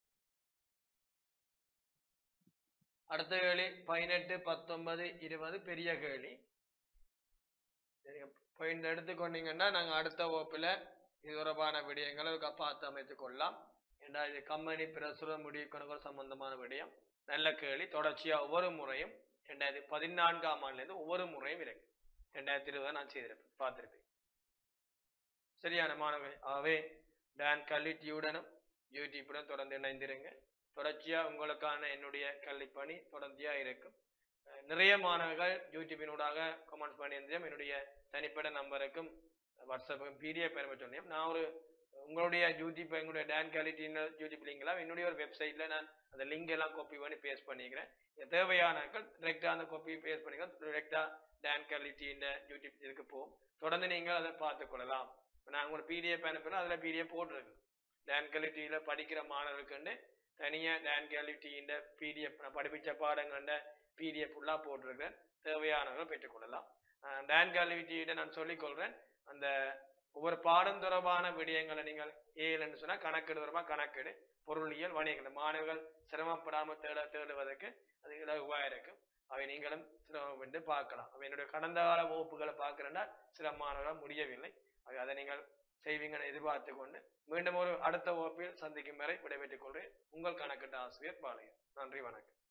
அடுத்த கேள்வி பதினெட்டு பத்தொன்பது இருபது பெரிய கேள்வி சரிங்க இப்போ இந்த எடுத்துக்கொண்டீங்கன்னா நாங்க அடுத்த வகுப்புல இது தொடர்பான விடயங்களை ஒரு பார்த்து அமைத்துக் கொள்ளலாம் ஏன்னா இது கம்பெனி பிரசுர முடிவு கணக்கு சம்பந்தமான விடயம் நல்ல கேள்வி தொடர்ச்சியா ஒவ்வொரு முறையும் ரெண்டாயிரத்தி பதினான்காம் ஆண்டுல இருந்து ஒவ்வொரு முறையும் இருக்கு ரெண்டாயிரத்தி இருபது நான் செய்திருப்பேன் பார்த்திருப்பேன் சரியான மாணவர்கள் ஆகவே டான் கல்விட்டியுடனும் யூடியூப்புடன் தொடர்ந்து இணைந்திருங்க தொடர்ச்சியா உங்களுக்கான என்னுடைய கல்விப்பணி தொடர்ச்சியா இருக்கும் அஹ் நிறைய மாணவர்கள் யூடியூபினூடாக கமெண்ட்ஸ் பண்ணியிருந்தோம் என்னுடைய தனிப்பட்ட நம்பருக்கும் வாட்ஸ்அப்புக்கும் பிடிஎஃப் பெருமை சொன்னேன் நான் ஒரு உங்களுடைய யூடியூப் எங்களுடைய டான் குவாலிட்டின்னு யூடியூப் லிங்க்லாம் என்னுடைய ஒரு வெப்சைட்ல நான் அந்த லிங்க் எல்லாம் காப்பி பண்ணி பேஸ்ட் பண்ணிக்கிறேன் இது தேவையானாக்கள் டிரெக்டா அந்த காப்பி பேஸ்ட் பண்ணிக்கலாம் டிரெக்டா டான் குவாலிட்டின்ற யூடியூப் இதுக்கு போகும் தொடர்ந்து நீங்கள் அதை பார்த்துக் கொள்ளலாம் இப்ப நான் உங்களுக்கு பிடிஎஃப் அனுப்புறேன் அதில் பிடிஎஃப் போட்டிருக்கு டான் குவாலிட்டியில் படிக்கிற மாணவர்களுக்குன்னு தனியா டான் குவாலிட்டின்ற பிடிஎஃப் நான் படிப்பிச்ச பாடங்கண்ட பிடிஎஃப் ஃபுல்லாக போட்டிருக்கேன் தேவையானவர்கள் பெற்றுக்கொள்ளலாம் அஹ் டான் குவாலிட்டியிட நான் சொல்லிக்கொள்றேன் அந்த ஒவ்வொரு பாடம் தொடர்பான விடயங்களை நீங்கள் ஏழுன்னு சொன்னா கணக்கெடு தொடர்பாக கணக்கெடு பொருளியல் வணிகங்கள் மாணவர்கள் சிரமப்படாமல் தேட தேடுவதற்கு அது இலகுவா இருக்கும் அவை நீங்களும் சிரமப்பட்டு பார்க்கலாம் அவை என்னுடைய கடந்த கால வகுப்புகளை பார்க்கிறேன்னா சில மாணவர்களால் முடியவில்லை அவை அதை நீங்கள் செய்வீங்கன்னு எதிர்பார்த்து கொண்டு மீண்டும் ஒரு அடுத்த வகுப்பில் சந்திக்கும் வரை விடைபெற்றுக் கொள்கிறேன் உங்கள் கணக்கிட்ட ஆசிரியர் பாளையன் நன்றி வணக்கம்